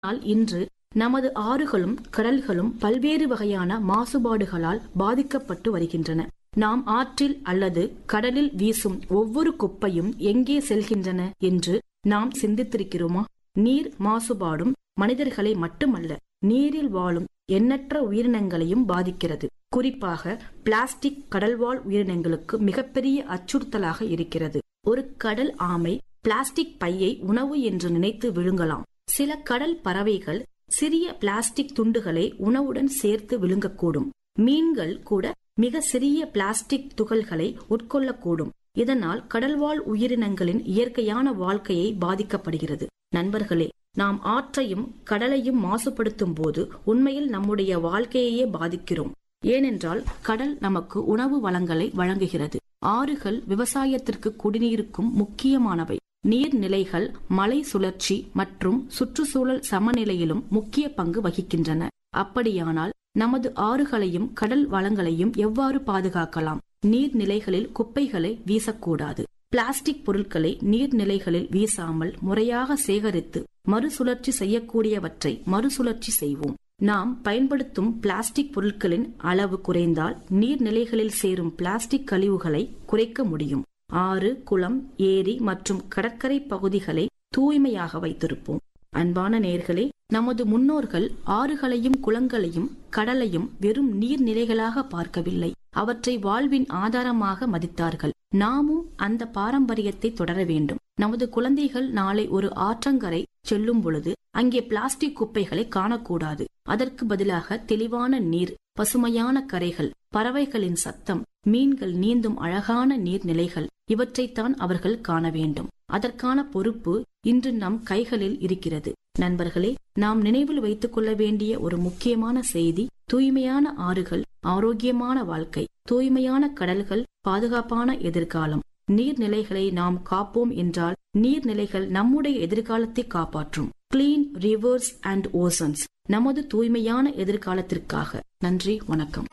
ஆனால் இன்று நமது ஆறுகளும் கடல்களும் பல்வேறு வகையான மாசுபாடுகளால் பாதிக்கப்பட்டு வருகின்றன நாம் ஆற்றில் அல்லது கடலில் வீசும் ஒவ்வொரு குப்பையும் எங்கே செல்கின்றன என்று நாம் சிந்தித்திருக்கிறோமா நீர் மாசுபாடும் மனிதர்களை மட்டுமல்ல நீரில் வாழும் எண்ணற்ற உயிரினங்களையும் பாதிக்கிறது குறிப்பாக பிளாஸ்டிக் கடல்வாழ் உயிரினங்களுக்கு மிகப்பெரிய அச்சுறுத்தலாக இருக்கிறது ஒரு கடல் ஆமை பிளாஸ்டிக் பையை உணவு என்று நினைத்து விழுங்கலாம் சில கடல் பறவைகள் சிறிய பிளாஸ்டிக் துண்டுகளை உணவுடன் சேர்த்து விழுங்கக்கூடும் மீன்கள் கூட மிக சிறிய பிளாஸ்டிக் துகள்களை உட்கொள்ளக்கூடும் இதனால் கடல்வாழ் உயிரினங்களின் இயற்கையான வாழ்க்கையை பாதிக்கப்படுகிறது நண்பர்களே நாம் ஆற்றையும் கடலையும் மாசுபடுத்தும் போது உண்மையில் நம்முடைய வாழ்க்கையையே பாதிக்கிறோம் ஏனென்றால் கடல் நமக்கு உணவு வளங்களை வழங்குகிறது ஆறுகள் விவசாயத்திற்கு குடிநீருக்கும் முக்கியமானவை நீர்நிலைகள் மலை சுழற்சி மற்றும் சுற்றுச்சூழல் சமநிலையிலும் முக்கிய பங்கு வகிக்கின்றன அப்படியானால் நமது ஆறுகளையும் கடல் வளங்களையும் எவ்வாறு பாதுகாக்கலாம் நீர்நிலைகளில் குப்பைகளை வீசக்கூடாது பிளாஸ்டிக் பொருட்களை நீர்நிலைகளில் வீசாமல் முறையாக சேகரித்து மறுசுழற்சி செய்யக்கூடியவற்றை மறுசுழற்சி செய்வோம் நாம் பயன்படுத்தும் பிளாஸ்டிக் பொருட்களின் அளவு குறைந்தால் நீர்நிலைகளில் சேரும் பிளாஸ்டிக் கழிவுகளை குறைக்க முடியும் ஆறு குளம் ஏரி மற்றும் கடற்கரை பகுதிகளை தூய்மையாக வைத்திருப்போம் அன்பான நேர்களே நமது முன்னோர்கள் ஆறுகளையும் குளங்களையும் கடலையும் வெறும் நீர்நிலைகளாக பார்க்கவில்லை அவற்றை வாழ்வின் ஆதாரமாக மதித்தார்கள் நாமும் அந்த பாரம்பரியத்தை தொடர வேண்டும் நமது குழந்தைகள் நாளை ஒரு ஆற்றங்கரை செல்லும் பொழுது அங்கே பிளாஸ்டிக் குப்பைகளை காணக்கூடாது அதற்கு பதிலாக தெளிவான நீர் பசுமையான கரைகள் பறவைகளின் சத்தம் மீன்கள் நீந்தும் அழகான நீர்நிலைகள் இவற்றைத்தான் அவர்கள் காண வேண்டும் அதற்கான பொறுப்பு இன்று நம் கைகளில் இருக்கிறது நண்பர்களே நாம் நினைவில் வைத்துக் கொள்ள வேண்டிய ஒரு முக்கியமான செய்தி தூய்மையான ஆறுகள் ஆரோக்கியமான வாழ்க்கை தூய்மையான கடல்கள் பாதுகாப்பான எதிர்காலம் நீர்நிலைகளை நாம் காப்போம் என்றால் நீர்நிலைகள் நம்முடைய எதிர்காலத்தை காப்பாற்றும் கிளீன் ரிவர்ஸ் அண்ட் ஓசன்ஸ் நமது தூய்மையான எதிர்காலத்திற்காக நன்றி வணக்கம்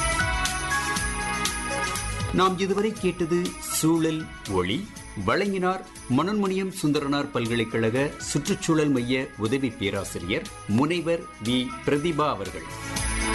நாம் இதுவரை கேட்டது சூழல் ஒளி வழங்கினார் மனோன்மணியம் சுந்தரனார் பல்கலைக்கழக சுற்றுச்சூழல் மைய உதவி பேராசிரியர் முனைவர் வி பிரதிபா அவர்கள்